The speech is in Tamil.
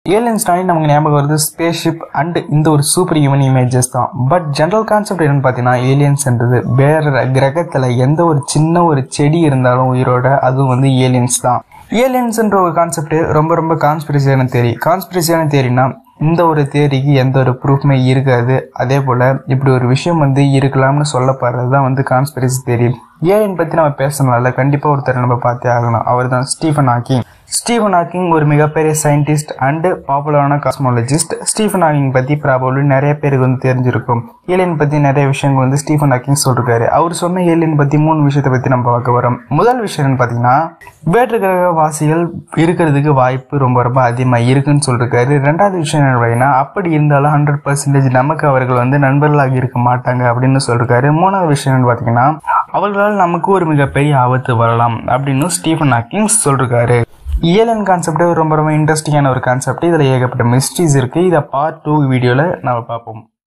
ஏலியன்ஸ்னாலே நமக்கு ஞாபகம் வருது ஸ்பேஸ் ஷிப் அண்ட் இந்த ஒரு சூப்பர் ஹியூமன் இமேஜஸ் தான் பட் ஜென்ரல் கான்செப்ட் என்னன்னு பார்த்தீங்கன்னா ஏலியன்ஸ்ன்றது வேற கிரகத்தில் எந்த ஒரு சின்ன ஒரு செடி இருந்தாலும் உயிரோட அதுவும் வந்து ஏலியன்ஸ் தான் ஏலியன்ஸ்ன்ற ஒரு கான்செப்ட் ரொம்ப ரொம்ப கான்ஸ்பிரசியான தேரி கான்ஸ்பிரசியான தேரினா இந்த ஒரு தேரிக்கு எந்த ஒரு ப்ரூஃப்மே இருக்காது அதே போல் இப்படி ஒரு விஷயம் வந்து இருக்கலாம்னு சொல்லப்படுறது தான் வந்து கான்ஸ்பிரசி தேரி ஏலியன் பற்றி நம்ம பேசணும்ல கண்டிப்பாக ஒருத்தர் நம்ம பார்த்தே ஆகணும் அவர் தான் ஸ்டீஃபன் ஹாக்கிங் ஸ்டீஃபன் ஹாக்கிங் ஒரு மிகப்பெரிய சயின்டிஸ்ட் அண்டு பாப்புலரான காஸ்மாலஜிஸ்ட் ஸ்டீஃபன் ஹாக்கிங் பற்றி ப்ராபப்ளி நிறைய பேருக்கு வந்து தெரிஞ்சிருக்கும் ஏலியன் பற்றி நிறைய விஷயங்கள் வந்து ஸ்டீஃபன் ஹாக்கிங் சொல்லிருக்காரு அவர் சொன்ன ஏலியன் பற்றி மூணு விஷயத்தை பற்றி நம்ம பார்க்க வரோம் முதல் விஷயம் பார்த்தீங்கன்னா வேற்று கிரக வாசிகள் இருக்கிறதுக்கு வாய்ப்பு ரொம்ப ரொம்ப அதிகமாக இருக்குன்னு சொல்லிருக்காரு ரெண்டாவது விஷயம் என்ன பார்த்தீங்கன்னா அப்படி இருந்தாலும் ஹண்ட்ரட் பர்சன்டேஜ் நமக்கு அவர்கள் வந்து நண்பர்களாக இருக்க மாட்டாங்க அப்படின்னு சொல்லிருக்காரு மூணாவது விஷயம் என்னன்னு பார்த்தீங்கன்னா அவர்களால் நமக்கு ஒரு மிகப்பெரிய ஆபத்து வரலாம் அப்படின்னு ஸ்டீஃபன் ஹாக்கிங் சொல்லிருக்காரு ஏலியன் கான்செப்ட் ரொம்ப ரொம்ப இன்ட்ரெஸ்டிங்கான ஒரு கான்செப்ட் இதில் ஏகப்பட்ட மிஸ்ட்ரிஸ் இருக்குது இதை பார்ட் டூ வீடியோவில் நம்ம பார்ப்போம்